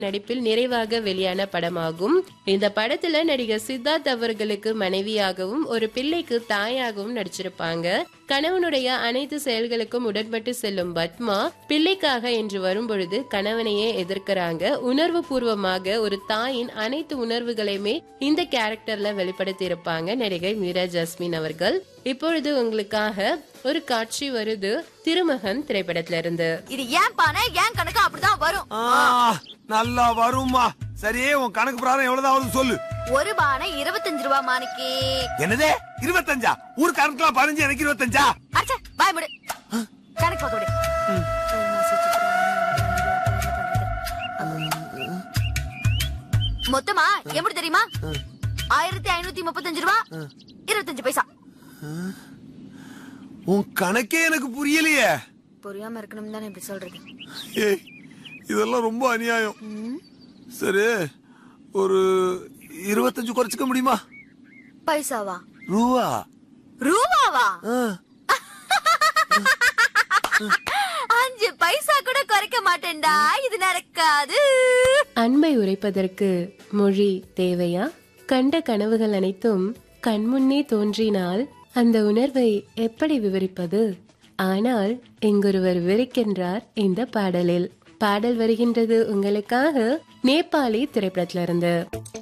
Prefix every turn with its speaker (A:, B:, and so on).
A: நடிப்பில் நிறைவாக வெளியான படமாகும் இந்த படத்துல நடிகர் சித்தார்த் அவர்களுக்கு மனைவியாகவும் ஒரு பிள்ளைக்கு தாயாகவும் நடிச்சிருப்பாங்க கணவனுடைய அனைத்து செயல்களுக்கும் உடன்பட்டு செல்லும் பத்மா பிள்ளைக்காக என்று வரும்பொழுது கணவனையே எதிர்க்கிறாங்க உணர்வு பூர்வமாக ஒரு தாயின் அனைத்து உணர்வுகளையுமே இந்த கேரக்டர்ல வெளிப்படுத்தி இருப்பாங்க நடிகை மீரா ஜாஸ்மின் அவர்கள் இப்பொழுது உங்களுக்காக ஒரு காட்சி வருது திருமகன் திரைப்படத்துல இருந்து
B: இது ஏன் பானை ஏன் கணக்கு அப்படிதான் வரும்
C: ஆ, நல்லா வரும்மா சரி உன் கணக்கு பிரகாரம் எவ்வளவுதான் வருது சொல்லு
B: ஒரு பானை இருபத்தஞ்சு ரூபா மாணிக்கு
C: என்னது இருபத்தஞ்சா ஊர் கணக்குலாம் பதினஞ்சு எனக்கு இருபத்தஞ்சா
B: அச்சா பாய் முடு கணக்கு பார்க்க விடு மொத்தமா எப்படி தெரியுமா ஆயிரத்தி ஐநூத்தி முப்பத்தஞ்சு ரூபா இருபத்தஞ்சு பைசா
C: உன் கணக்கே எனக்கு புரியலையே
B: புரியாம இருக்கணும் தானே இப்படி சொல்றது
C: ஏய் இதெல்லாம் ரொம்ப அநியாயம் சரி ஒரு இருபத்தஞ்சு குறைச்சிக்க முடியுமா
B: பைசாவா
C: ரூவா
B: ரூபாவா
C: ஆ,
B: அஞ்சு பைசா கூட குறைக்க மாட்டேன்டா இது நடக்காது
A: அன்பை உரைப்பதற்கு மொழி தேவையா கண்ட கனவுகள் அனைத்தும் கண்முன்னே தோன்றினால் அந்த உணர்வை எப்படி விவரிப்பது ஆனால் இங்கொருவர் விவரிக்கின்றார் இந்த பாடலில் பாடல் வருகின்றது உங்களுக்காக நேபாளி திரைப்படத்திலிருந்து